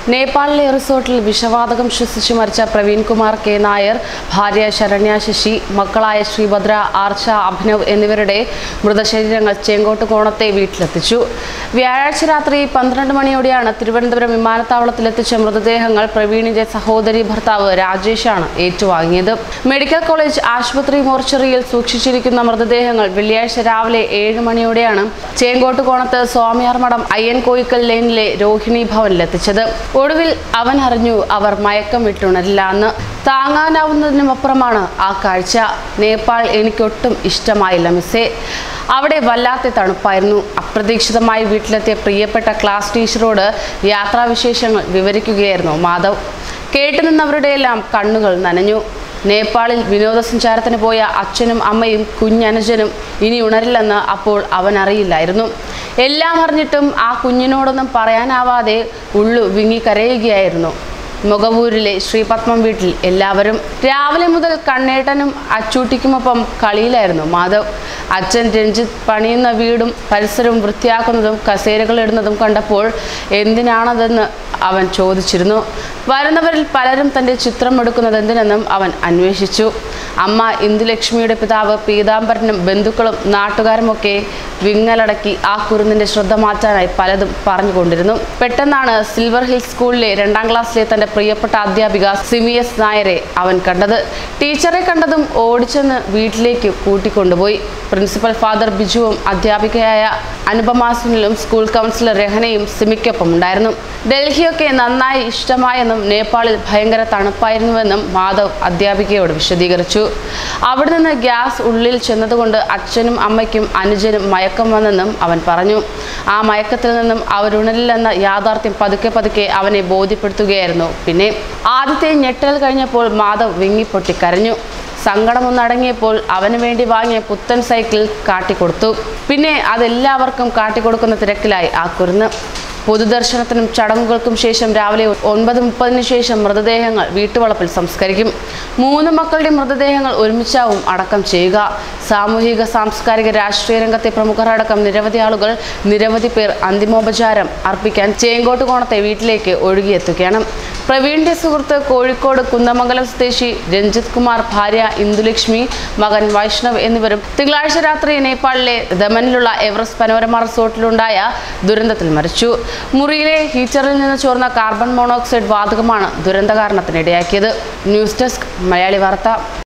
നേപ്പാളിലെ റിസോർട്ടിൽ വിഷവാതകം ശ്വസിച്ച് മരിച്ച പ്രവീൺ കുമാർ കെ നായർ ഭാര്യ ശരണ്യ ശശി മക്കളായ ശ്രീഭദ്ര ആർച്ച അഭിനവ് എന്നിവരുടെ മൃതശരീരങ്ങൾ ചേങ്കോട്ട് കോണത്തെ വീട്ടിലെത്തിച്ചു വ്യാഴാഴ്ച രാത്രി പന്ത്രണ്ട് മണിയോടെയാണ് തിരുവനന്തപുരം വിമാനത്താവളത്തിലെത്തിച്ച മൃതദേഹങ്ങൾ പ്രവീണിന്റെ സഹോദരി ഭർത്താവ് രാജേഷാണ് ഏറ്റുവാങ്ങിയത് മെഡിക്കൽ കോളേജ് ആശുപത്രി മോർച്ചറിയിൽ സൂക്ഷിച്ചിരിക്കുന്ന മൃതദേഹങ്ങൾ വെള്ളിയാഴ്ച രാവിലെ ഏഴ് മണിയോടെയാണ് ചേങ്കോട്ട് കോണത്ത് സ്വാമിയാർ മഠം അയ്യൻ കോയിക്കൽ ലൈനിലെ രോഹിണി ഭവനിലെത്തിച്ചത് ഒടുവിൽ അവൻ അറിഞ്ഞു അവർ മയക്കം വിട്ടുണരില്ല എന്ന് താങ്ങാനാവുന്നതിനുമപ്പുറമാണ് ആ കാഴ്ച നേപ്പാൾ എനിക്കൊട്ടും ഇഷ്ടമായില്ല മിസ്സേ അവിടെ വല്ലാത്ത തണുപ്പായിരുന്നു അപ്രതീക്ഷിതമായി വീട്ടിലെത്തിയ പ്രിയപ്പെട്ട ക്ലാസ് ടീച്ചറോട് യാത്രാവിശേഷങ്ങൾ വിവരിക്കുകയായിരുന്നു മാധവ് കേട്ടുനിന്നവരുടെയെല്ലാം കണ്ണുകൾ നനഞ്ഞു നേപ്പാളിൽ വിനോദസഞ്ചാരത്തിന് പോയ അച്ഛനും അമ്മയും കുഞ്ഞനുജനും ഇനി ഉണരില്ലെന്ന് അപ്പോൾ അവൻ അറിയില്ലായിരുന്നു എല്ലാം അറിഞ്ഞിട്ടും ആ കുഞ്ഞിനോടൊന്നും പറയാനാവാതെ ഉള്ളു വിങ്ങി കരയുകയായിരുന്നു മുഖവൂരിലെ ശ്രീപത്മം വീട്ടിൽ എല്ലാവരും രാവിലെ മുതൽ കണ്ണേട്ടനും അച്ചൂട്ടിക്കുമൊപ്പം കളിയിലായിരുന്നു മാധവ് അച്ഛൻ രഞ്ജിത്ത് പണിയുന്ന വീടും പരിസരവും വൃത്തിയാക്കുന്നതും കസേരകൾ ഇടുന്നതും കണ്ടപ്പോൾ എന്തിനാണതെന്ന് അവൻ ചോദിച്ചിരുന്നു വരുന്നവരിൽ പലരും തൻ്റെ ചിത്രം എടുക്കുന്നത് എന്തിനെന്നും അവൻ അന്വേഷിച്ചു അമ്മ ഇന്ദുലക്ഷ്മിയുടെ പിതാവ് പീതാംബരനും ബന്ധുക്കളും നാട്ടുകാരുമൊക്കെ വിങ്ങലടക്കി ആ കുരുന്നിന്റെ ശ്രദ്ധ മാറ്റാനായി പലതും പറഞ്ഞുകൊണ്ടിരുന്നു പെട്ടെന്നാണ് സിൽവർ ഹിൽ സ്കൂളിലെ രണ്ടാം ക്ലാസ്സിലെ തന്റെ പ്രിയപ്പെട്ട അധ്യാപിക സിമിയസ് നായരെ അവൻ കണ്ടത് ടീച്ചറെ കണ്ടതും ഓടിച്ചെന്ന് വീട്ടിലേക്ക് കൂട്ടിക്കൊണ്ടുപോയി പ്രിൻസിപ്പൽ ഫാദർ ബിജുവും അധ്യാപികയായ അനുപമ സുനിലും സ്കൂൾ കൗൺസിലർ രഹനയും സിമിക്കൊപ്പം ഉണ്ടായിരുന്നു ഡൽഹിയൊക്കെ നന്നായി ഇഷ്ടമായെന്നും നേപ്പാളിൽ ഭയങ്കര തണുപ്പായിരുന്നുവെന്നും മാധവ് അധ്യാപികയോട് വിശദീകരിച്ചു അവിടെ നിന്ന് ഗ്യാസ് ഉള്ളിൽ ചെന്നതുകൊണ്ട് അച്ഛനും അമ്മയ്ക്കും അനുജനും മയക്കം വന്നെന്നും അവൻ പറഞ്ഞു ആ മയക്കത്തിൽ നിന്നും അവരുണരില്ലെന്ന യാഥാർത്ഥ്യം പതുക്കെ പതുക്കെ അവനെ ബോധ്യപ്പെടുത്തുകയായിരുന്നു പിന്നെ ആദ്യത്തെ ഞെട്ടൽ കഴിഞ്ഞപ്പോൾ മാധവ് വിങ്ങിപ്പൊട്ടി കരഞ്ഞു സങ്കടമൊന്നടങ്ങിയപ്പോൾ അവന് വേണ്ടി വാങ്ങിയ പുത്തൻ സൈക്കിൾ കാട്ടിക്കൊടുത്തു പിന്നെ അതെല്ലാവർക്കും കാട്ടിക്കൊടുക്കുന്ന തിരക്കിലായി ആ കുരുന്ന് പൊതുദർശനത്തിനും ചടങ്ങുകൾക്കും ശേഷം രാവിലെ ഒൻപത് മുപ്പതിന് ശേഷം മൃതദേഹങ്ങൾ വീട്ടുവളപ്പിൽ സംസ്കരിക്കും മൂന്ന് മക്കളുടെ മൃതദേഹങ്ങൾ ഒരുമിച്ചാവും അടക്കം ചെയ്യുക സാമൂഹിക സാംസ്കാരിക രാഷ്ട്രീയ രംഗത്തെ പ്രമുഖർ അടക്കം നിരവധി ആളുകൾ നിരവധി പേർ അന്തിമോപചാരം അർപ്പിക്കാൻ ചേങ്കോട്ട് കോണത്തെ വീട്ടിലേക്ക് ഒഴുകിയെത്തുകയാണ് പ്രവീണിന്റെ സുഹൃത്ത് കോഴിക്കോട് കുന്നമംഗലം സ്വദേശി രഞ്ജിത് കുമാർ ഭാര്യ ഇന്ദുലക്ഷ്മി മകൻ വൈഷ്ണവ് എന്നിവരും തിങ്കളാഴ്ച രാത്രി നേപ്പാളിലെ ദമനിലുള്ള എവറസ്റ്റ് പനോരമ റിസോർട്ടിലുണ്ടായ ദുരന്തത്തിൽ മരിച്ചു മുറിയിലെ ഹീറ്ററിൽ നിന്ന് ചോർന്ന കാർബൺ മോണോക്സൈഡ് വാതകമാണ് ദുരന്ത കാരണത്തിനിടയാക്കിയത് ന്യൂസ് ഡെസ്ക് മലയാളി വാർത്ത